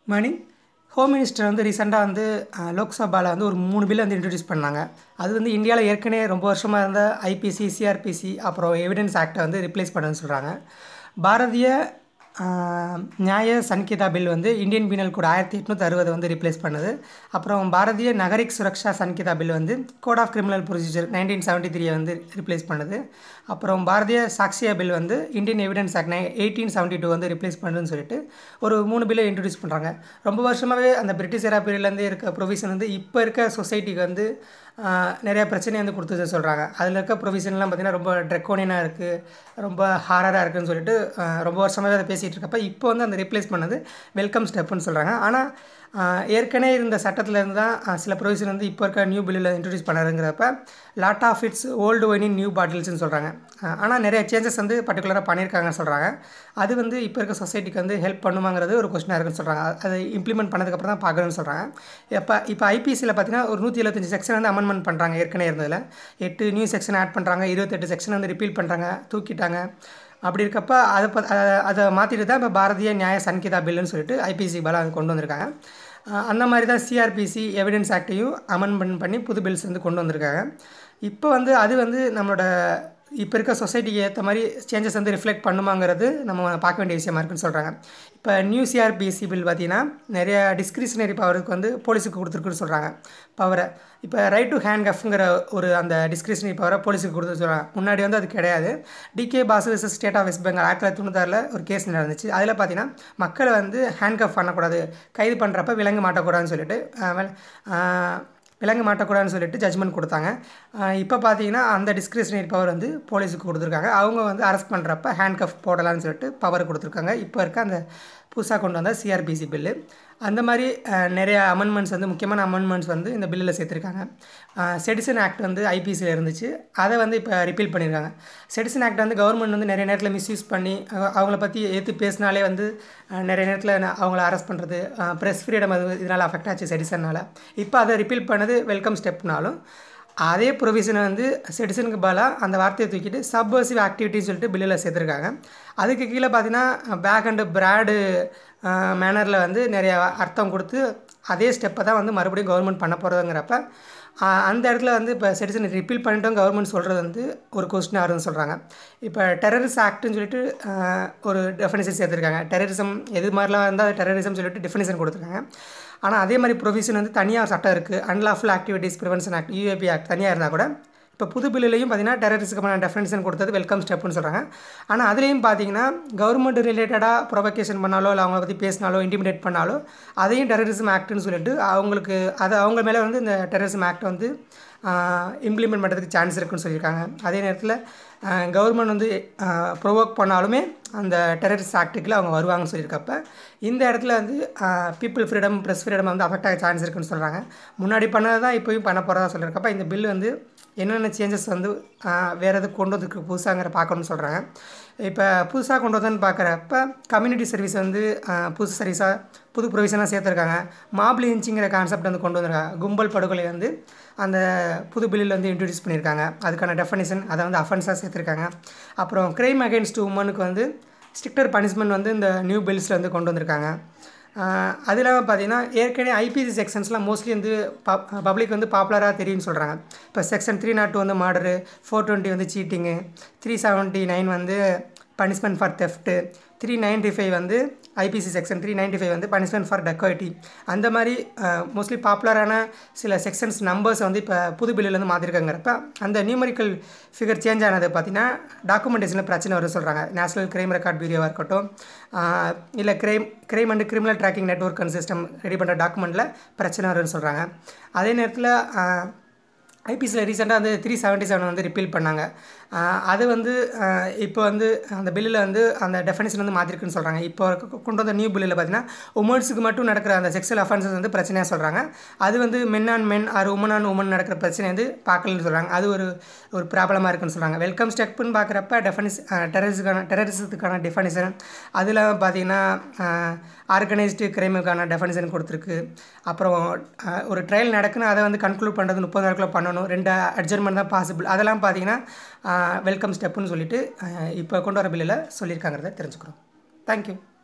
morning home minister வந்து ரீசெண்டாக வந்து அஹ், லோக்சபாவில் வந்து ஒரு மூணு பில் வந்து இன்ட்ரடியூஸ் பண்ணாங்க அது வந்து இந்தியாவில் ஏற்கனவே ரொம்ப வருஷமாக இருந்த ஐபிசி சிஆர்பிசி அப்புறம் எவிடன்ஸ் ஆக்டை வந்து ரிப்ளேஸ் பண்ணுன்னு சொல்கிறாங்க பாரதிய அஹ், நியாய சன்கிதா பில் வந்து இந்தியன் பீனல் கோட் ஆயிரத்தி எட்நூற்றி அறுபது வந்து ரிப்ளேஸ் பண்ணுது அப்புறம் பாரதிய நகரிக் சுரக்ஷா சன்கிதா பில் வந்து code of criminal procedure nineteen seventy த்ரீயை வந்து ரிப்ளேஸ் பண்ணுது அப்புறம் பாரதிய சாக்ஷியா பில் வந்து Indian evidence act eighteen seventy two வந்து ரிப்ளேஸ் பண்ணுன்னு சொல்லிட்டு ஒரு மூணு பில்லை இன்ட்ரடியூஸ் பண்ணுறாங்க ரொம்ப வருஷமாகவே அந்த பிரிட்டிஷ் எரா பீரியட்லேருந்து இருக்க ப்ரொவிஷன் வந்து இப்போ இருக்க சொசைட்டிக்கு வந்து ஆஹ், நிறைய பிரச்சனை வந்து கொடுத்தது சொல்கிறாங்க அதில் இருக்க ப்ரொவிஷன்லாம் பார்த்திங்கன்னா ரொம்ப ட்ரெக்கோனியனாக இருக்குது ரொம்ப ஹாரராக இருக்குன்னு சொல்லிட்டு ஆஹ், ரொம்ப வருஷமாகவே அதை பேசிகிட்டு இருக்கப்ப இப்போ வந்து அந்த ரிப்ளேஸ் பண்ணது வெல்கம் ஸ்டெப்புன்னு சொல்கிறாங்க ஆனால் ஆஹ், ஏற்கனவே இருந்த சட்டத்தில் இருந்து தான் ஆஹ், சில ப்ரொவிஷன் வந்து இப்போ இருக்க நியூ பில்லில் இன்ட்ரடியூஸ் பண்ணாருங்கிறப்ப lot of it's old wine in new பாட்டில்ஸ்னு சொல்கிறாங்க ஆனால் நிறைய சேஞ்சஸ் வந்து பர்டிகுலராக பண்ணியிருக்காங்கன்னு சொல்கிறாங்க அது வந்து இப்போ இருக்க சொசைட்டிக்கு வந்து ஹெல்ப் பண்ணுமாங்கிறது ஒரு கொஸ்டினாக இருக்குன்னு சொல்கிறாங்க அதை இம்ப்ளிமெண்ட் பண்ணதுக்கப்புறம் தான் பார்க்கணும்னு சொல்கிறாங்க இப்போ இப்போ ஐபிசியில் பார்த்தீங்கன்னா ஒரு நூற்றி எழுபத்தஞ்சு செக்ஷன் வந்து அமெண்ட்மெண்ட் பண்ணுறாங்க ஏற்கனவே இருந்ததில் எட்டு நியூ செக்ஷன் ஆட் பண்ணுறாங்க இருபத்தெட்டு செக்ஷன் வந்து ரிப்பீல் பண்ணுறாங்க தூக்கிட்டாங்க அப்படி இருக்கப்ப அதை ப- அ- அதை மாற்றிட்டு தான் இப்போ பாரதிய நியாய சன்கிதா பில்லுன்னு சொல்லிட்டு ஐபிசி பலம் கொண்டு வந்திருக்காங்க அஹ் அந்த மாதிரி தான் சிஆர்பிசி எவிடன்ஸ் ஆக்டையும் அமெண்ட்மெண்ட் பண்ணி புது பில்ஸ் வந்து கொண்டு வந்திருக்காங்க இப்போ வந்து அது வந்து நம்மளோட இப்போ இருக்க சொசைட்டிக்கு ஏற்ற மாதிரி சேஞ்சஸ் வந்து ரிஃப்ளெக்ட் பண்ணுமாங்கிறது நம்ம பார்க்க வேண்டிய விஷயமா இருக்குன்னு சொல்கிறாங்க இப்போ நியூ சிஆர்பிசி பில் பார்த்தீங்கன்னா நிறைய டிஸ்கிரிஷனரி பவருக்கு வந்து போலீஸுக்கு கொடுத்துருக்குன்னு சொல்கிறாங்க பவரை இப்போ ரைட் டு ஹேண்ட் கஃப்ங்கிற ஒரு அந்த டிஸ்கிரிஷனரி பவரை போலீஸுக்கு கொடுத்து சொல்கிறாங்க முன்னாடி வந்து அது கிடையாது D K Basu versus state of West Bengal ஆயிரத்தி தொள்ளாயிரத்தி தொண்ணூத்தாறில் ஒரு கேஸ் நடந்துச்சு அதில் பார்த்தீங்கன்னா மக்களை வந்து ஹேண்ட் கஃப் பண்ணக்கூடாது கைது பண்ணுறப்ப விலங்கு மாட்டக்கூடாதுன்னு சொல்லிட்டு அஹ், வெல- அஹ், விலங்கு மாட்டக்கூடாதுன்னு சொல்லிட்டு ஜட்ஜ்மெண்ட் கொடுத்தாங்க இப்போ பார்த்தீங்கன்னா அந்த டிஸ்கிரிஷனரி பவர் வந்து போலீஸுக்கு கொடுத்துருக்காங்க அவங்க வந்து அரெஸ்ட் பண்ணுறப்ப ஹேண்ட் கஃப் போடலாம்னு சொல்லிட்டு பவர் கொடுத்துருக்காங்க இப்போ இருக்க அந்த புதுசாக கொண்டு வந்த சிஆர்பிசி பில்லு அந்த மாதிரி அஹ், நிறைய அமெண்ட்மெண்ட்ஸ் வந்து முக்கியமான அமெண்ட்மெண்ட்ஸ் வந்து இந்த பில்லில் சேர்த்துருக்காங்க செடிசன் ஆக்ட் வந்து ஐபிசியில் இருந்துச்சு அதை வந்து இப்போ ரிப்பீல் பண்ணியிருக்காங்க செடிசன் ஆக்ட் வந்து கவர்மெண்ட் வந்து நிறைய நேரத்தில் மிஸ்யூஸ் பண்ணி அஹ், அவங்கள பற்றி ஏற்று பேசினாலே வந்து அஹ், நிறைய நேரத்தில் அவங்கள அரெஸ்ட் பண்ணுறது ப்ரெஸ் ஃப்ரீடம் அது இதனால் அஃபெக்ட் ஆச்சு செடிசனால் இப்போ அதை ரிப்பீல் பண்ணது வெல்கம் ஸ்டெப்னாலும் அதே ப்ரொவிஷனை வந்து சிட்டிசனுக்கு பதிலாக அந்த வார்த்தையை தூக்கிட்டு சப்வர்சிவ் ஆக்டிவிட்டின்னு சொல்லிட்டு பில்லில் சேர்த்துருக்காங்க அதுக்கு கீழே பார்த்தீங்கன்னா பேக் அண்டு பிராடு மேனரில் வந்து நிறைய அர்த்தம் கொடுத்து அதே ஸ்டெப்பை தான் வந்து மறுபடியும் கவர்மெண்ட் பண்ண போகிறதுங்கிறப்ப அந்த இடத்துல வந்து இப்போ சிட்டிசன் ரிப்பீல் பண்ணிட்டோம் கவர்மெண்ட் சொல்கிறது வந்து ஒரு கொஸ்டின் ஆகுதுன்னு சொல்கிறாங்க இப்போ டெரரிஸ் ஆக்ட்னு சொல்லிட்டு ஆஹ், ஒரு டெஃபினேஷன் சேர்த்துருக்காங்க டெரரிசம் எது மாதிரிலாம் இருந்தால் டெரரிசம் சொல்லிட்டு டெஃபினேஷன் கொடுத்துருக்காங்க ஆனால் அதே மாதிரி ப்ரொவிஷன் வந்து தனியாக சட்டம் இருக்குது unlawful activities prevention act U A P act தனியாக இருந்தால் கூட இப்போ புது பில்லுலையும் பார்த்தீங்கன்னா டெரரிஸ்க்கு டெஃபினேஷன் கொடுத்தது வெல்கம் ஸ்டெப்னு சொல்கிறாங்க ஆனால் அதுலேயும் பார்த்தீங்கன்னா கவர்மெண்ட் ரிலேட்டடாக ப்ரொவகேஷன் பண்ணாலோ இல்லை அவங்கள பற்றி பேசினாலோ இன்டிமிடேட் பண்ணாலோ அதையும் டெரரிசம் ஆக்ட்னு சொல்லிட்டு அவங்களுக்கு அது அவங்க மேலே வந்து இந்த டெரரிசம் ஆக்ட் வந்து இம்ப்ளிமெண்ட் பண்ணுறதுக்கு சான்ஸ் இருக்குன்னு சொல்லியிருக்காங்க அதே நேரத்தில் கவர்மெண்ட் வந்து ப்ரொவோக் பண்ணாலுமே அந்த டெரரிஸ்ட் ஆக்டுக்குள்ள அவங்க வருவாங்கன்னு சொல்லியிருக்கப்ப இந்த இடத்துல வந்து பீப்புள் ஃப்ரீடம் ப்ரெஸ் ஃப்ரீடம் வந்து அஃபெக்ட் ஆக சான்ஸ் இருக்குன்னு சொல்கிறாங்க முன்னாடி பண்ணது தான் இப்போயும் பண்ண போகிறதா சொல்லியிருக்கப்ப இந்த பில் வந்து என்னென்ன சேஞ்சஸ் வந்து ஆஹ், வேறு எதுக்கு கொண்டு வந்திருக்கு புதுசாங்கிற பார்க்கணும்னு சொல்கிறாங்க இப்போ புதுசாக கொண்டு வந்தோன்னு பார்க்குறப்ப கம்யூனிட்டி சர்வீஸ் வந்து ஆஹ், புது சர்வீஸாக புது ப்ரொவிஷனாக சேர்த்துருக்காங்க மாப் லிஞ்சிங்கிற கான்செப்ட் வந்து கொண்டு வந்திருக்காங்க கும்பல் படுகொலை வந்து அந்த புது பில்லில் வந்து இன்ட்ரடியூஸ் பண்ணியிருக்காங்க அதுக்கான டெஃபனிஷன் அதை வந்து அஃபென்ஸாக சேர்த்துருக்காங்க அப்புறம் கிரைம் அகேன்ஸ்ட் உமனுக்கு வந்து ஸ்ட்ரிக்டர் பனிஷ்மெண்ட் வந்து இந்த நியூ பில்ஸில் வந்து கொண்டு வந்திருக்காங்க ஆஹ் அது இல்லாமல் பார்த்தீங்கன்னா ஏற்கனவே ஐபிசி செக்ஷன்ஸ்லாம் மோஸ்ட்லி வந்து பப்ளிக் வந்து பாப்புலராக தெரியும்னு சொல்கிறாங்க இப்போ செக்ஷன் த்ரீ நாட் டூ வந்து மர்டரு ஃபோர் டுவெண்ட்டி வந்து சீட்டிங்கு த்ரீ செவன்ட்டி நைன் வந்து punishment for theft three ninety five வந்து IPC section three ninety five வந்து பனிஷ்மெண்ட் ஃபார் டெக்காய்டி அந்த மாதிரி மோஸ்ட்லி பாப்புலரான சில செக்ஷன்ஸ் நம்பர்ஸ் வந்து இப்போ புது பில்லில் வந்து மாற்றிருக்காங்கிறப்ப அந்த நியூமரிக்கல் ஃபிகர் சேஞ்ச் ஆனது பார்த்தீங்கன்னா டாக்குமெண்டேஷனில் பிரச்சனை வரும் சொல்கிறாங்க நேஷனல் கிரைம் ரெக்கார்ட் பியூரோவாக இருக்கட்டும் இல்லை crime crime and criminal tracking network and system ready பண்ணுற டாக்குமெண்ட்டில் பிரச்சனை வரும்னு சொல்கிறாங்க அதே நேரத்தில் ஐபிசியில் ரீசெண்டாக வந்து த்ரீ செவன்ட்டி செவன் வந்து ரிப்பீல் பண்ணாங்க ஆஹ் அது வந்து ஆஹ் இப்போ வந்து அந்த பில்லில் வந்து அந்த டெஃபினேஷன் வந்து மாற்றிருக்குன்னு சொல்கிறாங்க இப்போ கொ- கொண்டு வந்த நியூ பில்லில் பார்த்தீங்கன்னா உமன்ஸுக்கு மட்டும் நடக்கிற அந்த செக்ஷுவல் அஃபென்சஸ் வந்து பிரச்சனையாக சொல்கிறாங்க அது வந்து men on men or women on women நடக்கிற பிரச்சனை வந்து பார்க்கலன்னு சொல்கிறாங்க அது ஒரு ஒரு ப்ராப்ளமாக இருக்குன்னு சொல்கிறாங்க வெல்கம் ஸ்டெப்னு பார்க்குறப்ப டெஃபனிஸ் டெரரிஸுக்கான டெரரிசத்துக்கான டெஃபனிஷன் அதில் பார்த்தீங்கன்னா ஆர்கனைஸ்டு கிரைமுக்கான டெஃபனிஷன் கொடுத்துருக்கு அப்புறம் ஆஹ் ஒரு ட்ரையல் நடக்குன்னு அதை வந்து கன்க்ளூட் பண்ணுறது முப்பது நாளுக்குள்ள பண்ணணும் ரெண்டு அட்ஜர்மெண்ட் தான் பாசிபிள் அதெல்லாம் பார்த்தீங்கன்னா வெல்கம் ஸ்டெப்புன்னு சொல்லிட்டு ஆஹ் இப்போ கொண்டு வர பில்லில் சொல்லியிருக்காங்கிறத தெரிஞ்சுக்கிறோம் தேங்க்யூ